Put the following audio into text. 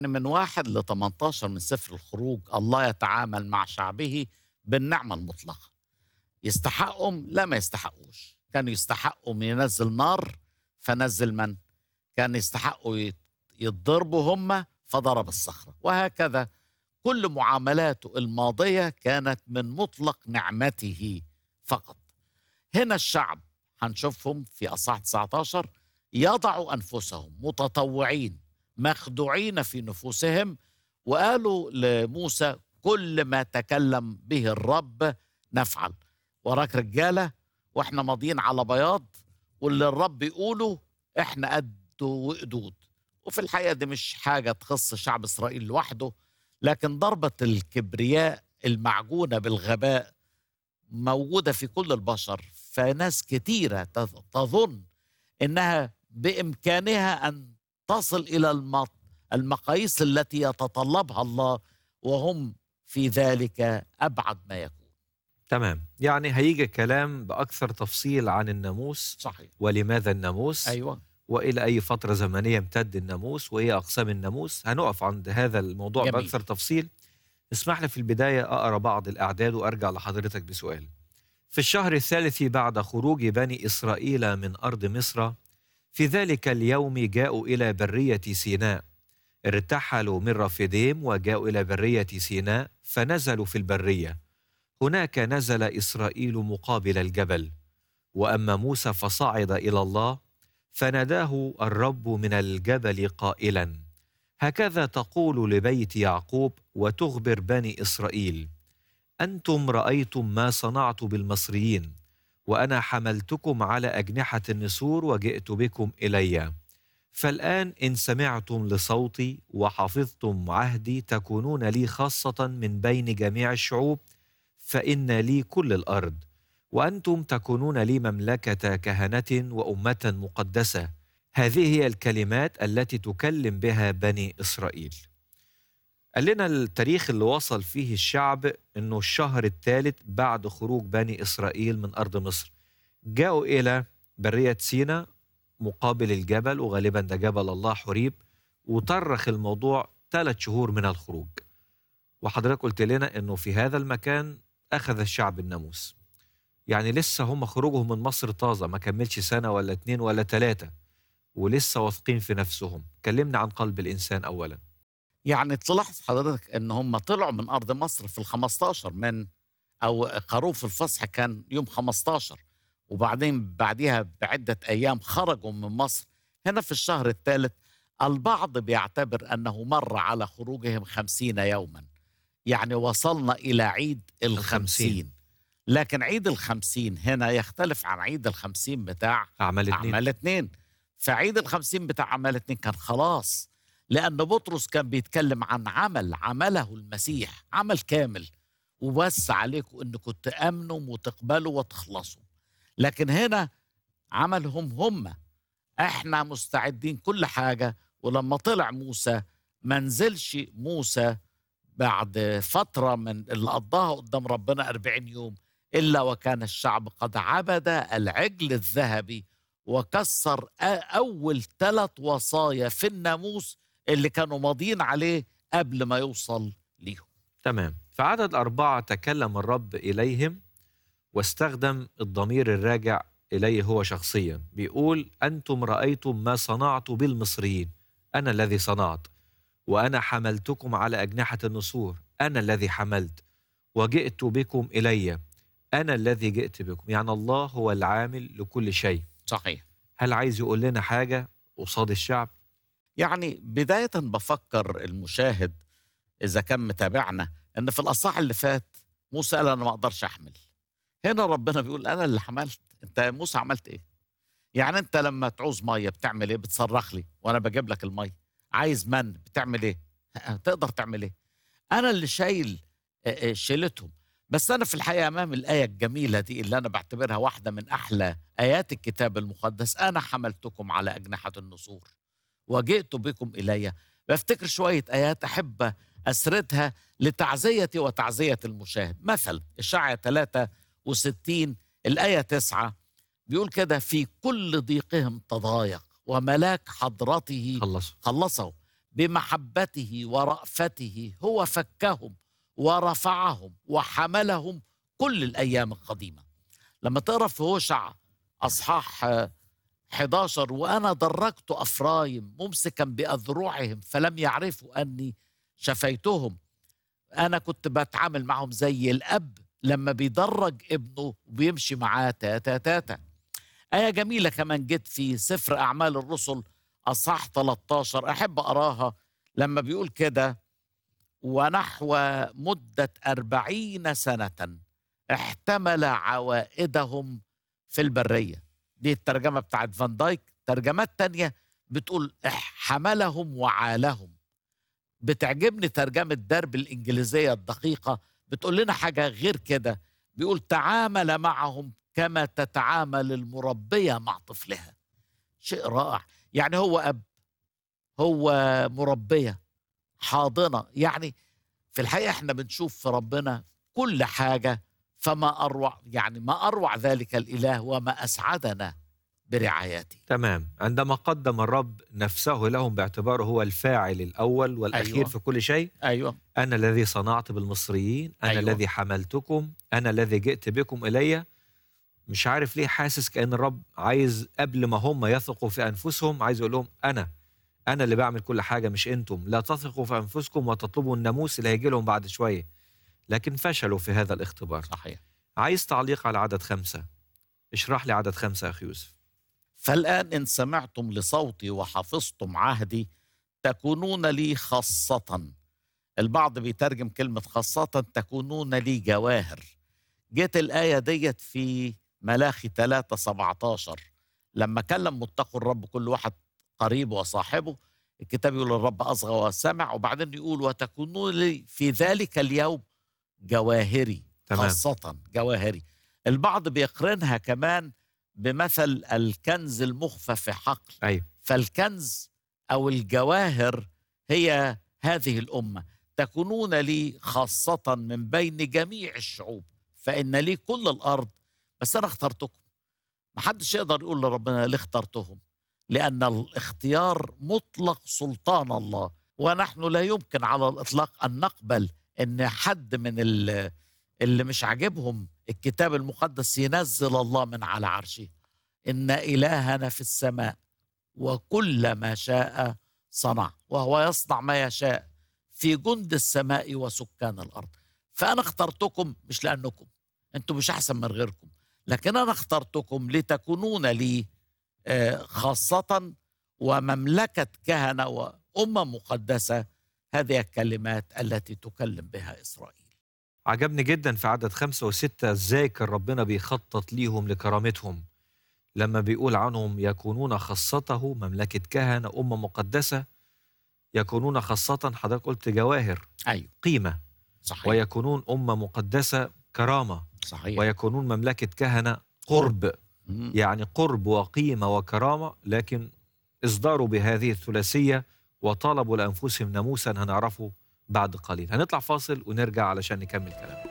من واحد ل 18 من سفر الخروج الله يتعامل مع شعبه بالنعمة المطلقة يستحقهم لا ما يستحقوش كانوا يستحقوا ينزل نار فنزل من كان يستحقوا يت- يتضربوا هم فضرب الصخرة وهكذا كل معاملاته الماضية كانت من مطلق نعمته فقط هنا الشعب هنشوفهم في أصحاح 19 يضعوا أنفسهم متطوعين مخدوعين في نفوسهم وقالوا لموسى كل ما تكلم به الرب نفعل وراك رجالة واحنا ماضيين على بياض واللي الرب يقوله احنا قد وقدود وفي الحقيقة دي مش حاجة تخص شعب إسرائيل لوحده لكن ضربة الكبرياء المعجونة بالغباء موجودة في كل البشر فناس كتيرة تظ- تظن إنها بإمكانها أن تصل إلى الم- المقاييس التي يتطلبها الله وهم في ذلك أبعد ما يكون تمام يعني هيجي كلام بأكثر تفصيل عن الناموس صحيح ولماذا الناموس أيوة وإلى أي فترة زمنية امتد الناموس وإيه أقسام الناموس هنقف عند هذا الموضوع جميل. بأكثر تفصيل اسمح لي في البداية أقرأ بعض الأعداد وأرجع لحضرتك بسؤال في الشهر الثالث بعد خروج بني إسرائيل من أرض مصر في ذلك اليوم جاءوا إلى برية سيناء ارتحلوا من رافديم وجاءوا إلى برية سيناء فنزلوا في البرية هناك نزل إسرائيل مقابل الجبل وأما موسى فصعد إلى الله فناداه الرب من الجبل قائلا هكذا تقول لبيت يعقوب وتخبر بني إسرائيل أنتم رأيتم ما صنعت بالمصريين وأنا حملتكم على أجنحة النسور وجئت بكم إلي فالآن إن سمعتم لصوتي وحفظتم عهدي تكونون لي خاصة من بين جميع الشعوب فإن لي كل الأرض وأنتم تكونون لي مملكة كهنة وأمة مقدسة هذه هي الكلمات التي تكلم بها بني إسرائيل قال لنا التاريخ اللي وصل فيه الشعب انه الشهر الثالث بعد خروج بني اسرائيل من ارض مصر جاءوا الى بريه سينا مقابل الجبل وغالبا ده جبل الله حريب وطرخ الموضوع ثلاث شهور من الخروج وحضرتك قلت لنا انه في هذا المكان اخذ الشعب الناموس يعني لسه هم خروجهم من مصر طازه ما كملش سنه ولا اتنين ولا ثلاثه ولسه واثقين في نفسهم كلمنا عن قلب الانسان اولا يعني تلاحظ حضرتك ان هم طلعوا من ارض مصر في ال 15 من او خروف الفصح كان يوم 15 وبعدين بعدها بعده ايام خرجوا من مصر هنا في الشهر الثالث البعض بيعتبر انه مر على خروجهم خمسين يوما يعني وصلنا الى عيد الخمسين لكن عيد الخمسين هنا يختلف عن عيد الخمسين بتاع اعمال اتنين أعمال اتنين فعيد الخمسين بتاع أعمال اتنين كان خلاص لأن بطرس كان بيتكلم عن عمل عمله المسيح عمل كامل وبس عليكم أنكم تأمنوا وتقبلوا وتخلصوا لكن هنا عملهم هم احنا مستعدين كل حاجة ولما طلع موسى ما نزلش موسى بعد فترة من اللي قضاها قدام ربنا أربعين يوم إلا وكان الشعب قد عبد العجل الذهبي وكسر أ- أول ثلاث وصايا في الناموس اللي كانوا ماضيين عليه قبل ما يوصل ليهم تمام في عدد أربعة تكلم الرب إليهم واستخدم الضمير الراجع إليه هو شخصيا بيقول أنتم رأيتم ما صنعت بالمصريين أنا الذي صنعت وأنا حملتكم على أجنحة النسور أنا الذي حملت وجئت بكم إلي أنا الذي جئت بكم يعني الله هو العامل لكل شيء صحيح هل عايز يقول لنا حاجة قصاد الشعب يعني بداية بفكر المشاهد إذا كان متابعنا إن في الأصحاح اللي فات موسى قال أنا ما أقدرش أحمل هنا ربنا بيقول أنا اللي حملت أنت يا موسى عملت إيه؟ يعني أنت لما تعوز مية بتعمل إيه؟ بتصرخ لي وأنا بجيب لك المية عايز من بتعمل إيه؟ تقدر تعمل إيه؟ أنا اللي شايل آه، آه، شيلتهم بس أنا في الحقيقة أمام الآية الجميلة دي اللي أنا بعتبرها واحدة من أحلى آيات الكتاب المقدس أنا حملتكم على أجنحة النسور وجئت بكم إلي بفتكر شوية آيات أحب أسردها لتعزيتي وتعزية المشاهد مثل إشعيا 63 الآية 9 بيقول كده في كل ضيقهم تضايق وملاك حضرته خلصوا خلصه بمحبته ورأفته هو فكهم ورفعهم وحملهم كل الأيام القديمة لما تقرأ في هوشع أصحاح آه، 11 وأنا درجت أفرايم ممسكا بأذرعهم فلم يعرفوا أني شفيتهم أنا كنت بتعامل معهم زي الأب لما بيدرج ابنه وبيمشي معاه تاتا تاتا آية جميلة كمان جت في سفر أعمال الرسل أصحاح 13 أحب أراها لما بيقول كده ونحو مدة أربعين سنة احتمل عوائدهم في البرية دي الترجمة بتاعت فان دايك ترجمات تانية بتقول حملهم وعالهم بتعجبني ترجمة درب الإنجليزية الدقيقة بتقول لنا حاجة غير كده بيقول تعامل معهم كما تتعامل المربية مع طفلها شيء رائع يعني هو أب هو مربية حاضنة يعني في الحقيقة احنا بنشوف في ربنا كل حاجة فما أروع يعني ما أروع ذلك الإله وما أسعدنا برعايته تمام عندما قدم الرب نفسه لهم باعتباره هو الفاعل الأول والأخير أيوة. في كل شيء أيوة أنا الذي صنعت بالمصريين أنا أيوة. الذي حملتكم أنا الذي جئت بكم إلي مش عارف ليه حاسس كأن الرب عايز قبل ما هم يثقوا في أنفسهم عايز يقول لهم أنا أنا اللي بعمل كل حاجة مش أنتم لا تثقوا في أنفسكم وتطلبوا الناموس اللي هيجي لهم بعد شوية لكن فشلوا في هذا الاختبار صحيح عايز تعليق على عدد خمسة اشرح لي عدد خمسة يا أخي يوسف فالآن إن سمعتم لصوتي وحفظتم عهدي تكونون لي خاصة البعض بيترجم كلمة خاصة تكونون لي جواهر جت الآية ديت في ملاخي 3 17 لما كلم متقوا الرب كل واحد قريب وصاحبه الكتاب يقول الرب أصغى وسمع وبعدين يقول وتكونون لي في ذلك اليوم جواهري تمام. خاصة جواهري البعض بيقرنها كمان بمثل الكنز المخفى في حقل أيوة فالكنز او الجواهر هي هذه الامه تكونون لي خاصه من بين جميع الشعوب فان لي كل الارض بس انا اخترتكم محدش يقدر يقول لربنا ليه اخترتهم لان الاختيار مطلق سلطان الله ونحن لا يمكن على الاطلاق ان نقبل ان حد من ال- اللي مش عاجبهم الكتاب المقدس ينزل الله من على عرشه ان الهنا في السماء وكل ما شاء صنع وهو يصنع ما يشاء في جند السماء وسكان الارض فانا اخترتكم مش لانكم انتم مش احسن من غيركم لكن انا اخترتكم لتكونون لي آه، خاصه ومملكه كهنه وامه مقدسه هذه الكلمات التي تكلم بها اسرائيل عجبني جدا في عدد خمسة وستة ازاي كان ربنا بيخطط ليهم لكرامتهم لما بيقول عنهم يكونون خاصته مملكة كهنة أمة مقدسة يكونون خاصة حضرتك قلت جواهر ايوه قيمة صحيح ويكونون أمة مقدسة كرامة صحيح ويكونون مملكة كهنة قرب مم. يعني قرب وقيمة وكرامة لكن اصداروا بهذه الثلاثية وطلبوا لأنفسهم ناموسا هنعرفه بعد قليل هنطلع فاصل ونرجع علشان نكمل كلامنا